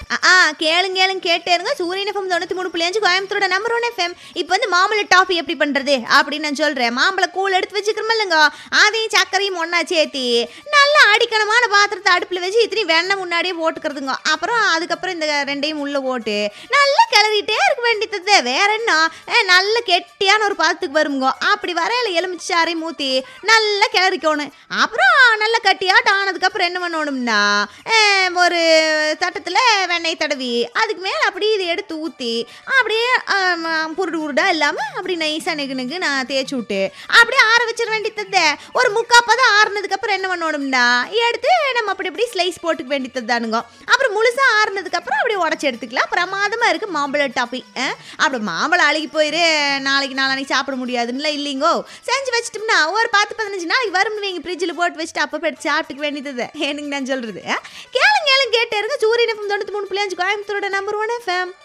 ஆ, ஆ கேளுங்க கேளுங்க கேட்டே இருங்க சூரியன் எஃப்எம் தொண்ணூற்றி மூணு புள்ளி அஞ்சு கோயம்புத்தூரோட நம்பர் ஒன் எஃப்எம் இப்போ வந்து மாம்பழ டாஃபி எப்படி பண்ணுறது அப்படின்னு நான் சொல்கிறேன் மாம்பழ கூழ் எடுத்து வச்சுக்கிறோம் இல்லைங்க அதையும் சர்க்கரையும் ஒன்றா சேர்த்தி நல்லா அடிக்கணமான பாத்திரத்தை அடுப்பில் வச்சு இத்தனையும் வெண்ணெய் முன்னாடியே போட்டுக்கிறதுங்க அப்புறம் அதுக்கப்புறம் இந்த ரெண்டையும் உள்ளே போட்டு நல்லா கிளறிட்டே இருக்க வேண்டியது வேற என்ன அஹ், நல்ல கெட்டியான ஒரு பாதத்துக்கு வருங்க அப்படி வரையில எலுமிச்சு சாரையும் ஊற்றி நல்லா கிளறிக்கணும் அப்புறம் நல்லா கட்டியாட்டம் ஆனதுக்கப்புறம் என்ன பண்ணணும்னா அஹ், ஒரு தட்டத்தில் வெண்ணெய் தடவி அதுக்கு மேலே அப்படியே இதை எடுத்து ஊற்றி அப்படியே ஆம், புருடு உருடா இல்லாமல் அப்படி நைஸாக நெகு நெகு நான் தேய்ச்சி விட்டு அப்படியே ஆற வச்சிட வேண்டியது ஒரு முக்காப்பதான் ஆறுனதுக்கப்புறம் என்ன பண்ணணும்னா எடுத்து நம்ம அப்படி அப்படி ஸ்லைஸ் போட்டுக்க வேண்டியது தானுங்க அப்புறம் முழுசாக ஆறுனதுக்கப்புறம் அப்படியே உடச்சி எடுத்துக்கலாம் பிரமாதமாக இருக்குது மாம்பழ டாப்பி அப்படி மாம்பழம் அழுகி போயிரு நாளைக்கு நாளானைக்கு சாப்பிட முடியாதுன்னு இல்லைங்கோ செஞ்சு வச்சிட்டோம்னா ஒரு பத்து பதினஞ்சு நாளைக்கு வரும் நீங்கள் ஃப்ரிட்ஜில் போட்டு வச்சுட்டு அப்போ எடுத்து சாப்பிட்டுக்க வேண்டியது எனக்கு நான் சொல்கிறது கேளுங்க கேளுங்க கேட்டே இருங்க சூரியன் எஃப்எம் தொண்ணூற்றி மூணு புள்ளி அஞ்சு கோயம்புத்தூரோட நம்பர் ஒன் எஃப்எம்